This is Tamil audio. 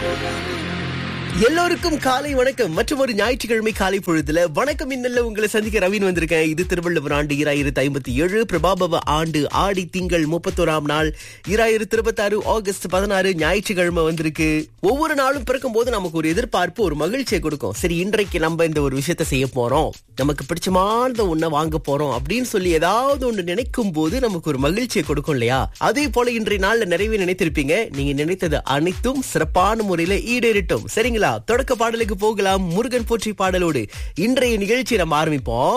எல்லோருக்கும் காலை வணக்கம் மற்றும் ஒரு ஞாயிற்றுக்கிழமை காலை பொழுதுல வணக்கம் இன்னல்ல உங்களை சந்திக்க ரவீன் வந்திருக்கேன் இது திருவள்ளுவர் ஆண்டு இராயிரத்தி ஐம்பத்தி ஏழு பிரபாபவ ஆண்டு ஆடி திங்கள் முப்பத்தோராம் நாள் இராயிரத்தி இருபத்தி ஆறு ஆகஸ்ட் பதினாறு ஞாயிற்றுக்கிழமை வந்திருக்கு ஒவ்வொரு நாளும் பிறக்கும் போது நமக்கு ஒரு எதிர்பார்ப்பு ஒரு மகிழ்ச்சியை கொடுக்கும் சரி இன்றைக்கு நம்ம இந்த ஒரு விஷயத்த செய்ய போறோம் நமக்கு பிடிச்சமானத ஒண்ண வாங்க போறோம் அப்படின்னு சொல்லி ஏதாவது ஒண்ணு நினைக்கும் போது நமக்கு ஒரு மகிழ்ச்சியை கொடுக்கும் இல்லையா அதே போல இன்றைய நாள்ல நிறைவே நினைத்திருப்பீங்க நீங்க நினைத்தது அனைத்தும் சிறப்பான முறையில ஈடேறட்டும் சரிங்களா தொடக்க பாடலுக்கு போகலாம் முருகன் போற்றி பாடலோடு இன்றைய நிகழ்ச்சி நம்ம ஆரம்பிப்போம்